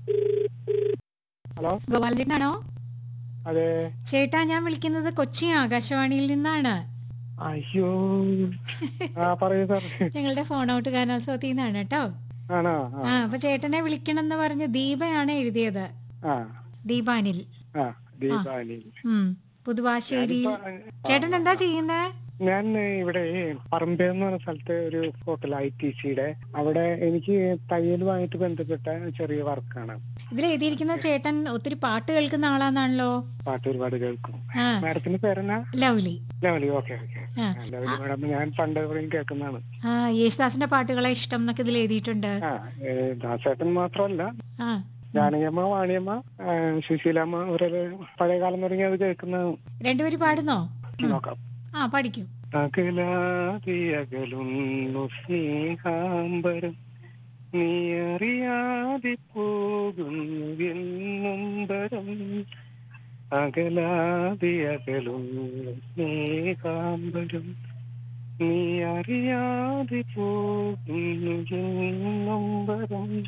Hello ഗോപാലചേട്ടനാണോ അതെ ചേട്ടാ ഞാൻ വിളിക്കുന്നത് കൊച്ചി ആകാശവാണിയിൽ നിന്നാണ് അയ്യോ ആ പറയൂ സാർ ഞങ്ങളുടെ ഫോൺ ഔട്ട് ഗാനോത്സവത്തിൽ നിന്നാണ് കേട്ടോ ആണോ ആ അപ്പൊ ചേട്ടനെ വിളിക്കണം എന്ന് പറഞ്ഞ് ദീപയാണ് എഴുതിയത് ആ ദീപാനിൽ ആ ദീപാവലി ഉം പുതുവാശ്ശേരി ചേട്ടൻ എന്താ ചെയ്യുന്നേ ഞാൻ ഇവിടെ പറമ്പേ എന്ന് പറഞ്ഞ സ്ഥലത്ത് ഒരു ഹോട്ടൽ ഐ ടി സിയുടെ അവിടെ എനിക്ക് തയ്യലുമായിട്ട് ബന്ധപ്പെട്ട ചെറിയ വർക്കാണ് ഇതിൽ എഴുതിയിരിക്കുന്ന ചേട്ടൻ ഒത്തിരി പാട്ട് കേൾക്കുന്ന ആളാന്നാണല്ലോ പാട്ട് ഒരുപാട് കേൾക്കും ആ മാഡത്തിന്റെ പേരെന്നാ ലവ്ലി ലവലി ഓക്കെ ഓക്കെ ആ. ലവലി മാഡം ഞാൻ പണ്ട് എവിടെയും കേൾക്കുന്നതാണ് ആ യേശുദാസിന്റെ പാട്ടുകളെ ഇഷ്ടം എന്നൊക്കെ ഇതിൽ എഴുതിയിട്ടുണ്ട് ആ ഏ, ദാസേട്ടൻ മാത്രമല്ല ആ ജാനകിയമ്മ വാണിയമ്മ ആ, സുശീലമ്മ ഇവരൊക്കെ പഴയ കാലം തുടങ്ങി അത് കേൾക്കുന്നതാണ് രണ്ടുപേരും പാടുന്നോ നോക്കാം ആ പഠിക്കും അകലാതിയകലുന്നു സ്നേഹാംബരം നീ അറിയാതെ പോകുന്നു എന്നൊമ്പരം അകലാതിയകലുന്നു സ്നേഹാംബരം നീ അറിയാതെ പോകുന്നു എന്നൊമ്പരം